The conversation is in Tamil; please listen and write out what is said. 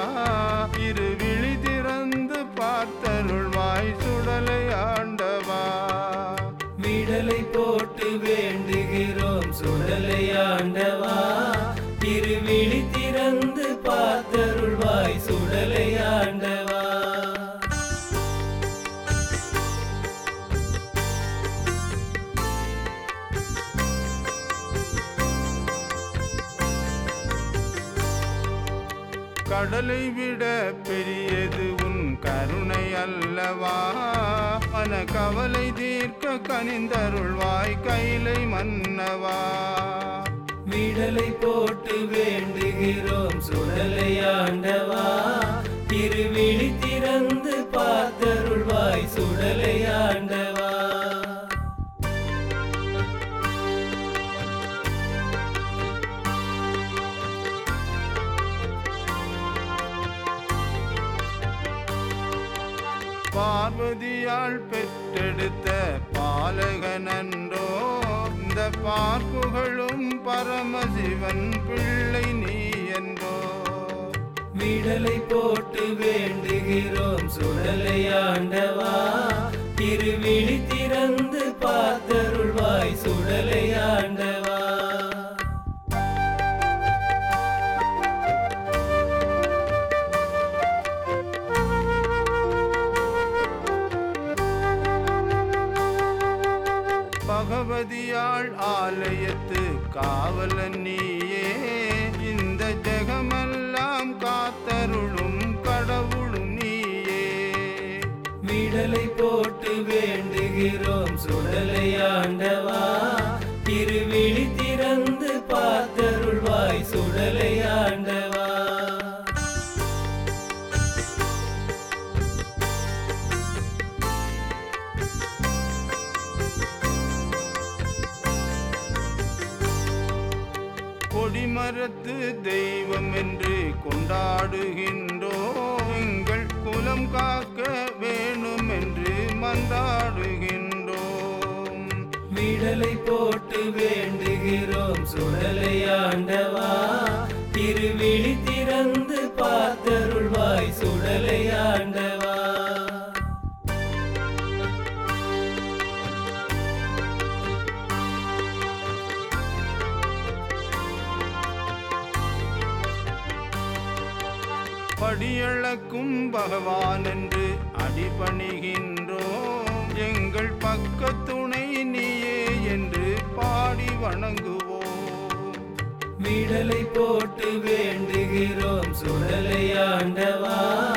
இரு விழி திறந்து பார்த்தருள்வாய் சுடலை ஆண்டவா விடலை போட்டு வேண்டுகிறோம் சுடலை ஆண்டவா திருவிழி திறந்து பார்த்தருள்வாய் சுடலை ஆண்டவா கடலை விட பெரியது உன் கருணை அல்லவா மன கவலை தீர்க்க கனிந்தருள்வாய் கைலை மன்னவா விடலை போட்டு வேண்டுகிறோம் சுடலை ஆண்டவா திருவிழி திறந்து பார்த்தருள்வாய் சுடலை ஆண்டவா பார்வதியால் பெற்றெடுத்த பாலகனன்றோ இந்த பார்ப்புகளும் பரமசிவன் பிள்ளை நீ என்போ விடலை போட்டு வேண்டுகிறோம் சுடலை ஆண்டவா திருவிழி திறந்து பார்த்தருள்வாய் சுடலை ஆண்டவா பகவதியாள் ஆலயத்து காவலன் நீயே இந்த ஜெகமெல்லாம் காத்தருளும் கடவுளும் நீயே விடலை போட்டு வேண்டுகிறோம் சுடலை ஆண்டவா திருவிழி திறந்து பார்த்தருள்வாய் சுடலை ஆண்டவா கொடிமரத்து தெய்வம் என்று கொண்டாடுகின்றோம் எங்கள் குலம் காக்க வேணும் என்று மன்றாடுகின்றோம் விடலை போட்டு வேண்டுகிறோம் சுடலை ஆண்டவா திருவிழி திறந்து பார்த்தருள்வாய் சுடலை ஆண்டவா படியளக்கும் பகவான் என்று அடிபணிகின்றோம் எங்கள் பக்கத்துணை நீயே என்று பாடி வணங்குவோம் விடலை போட்டு வேண்டுகிறோம் சுடலை ஆண்டவா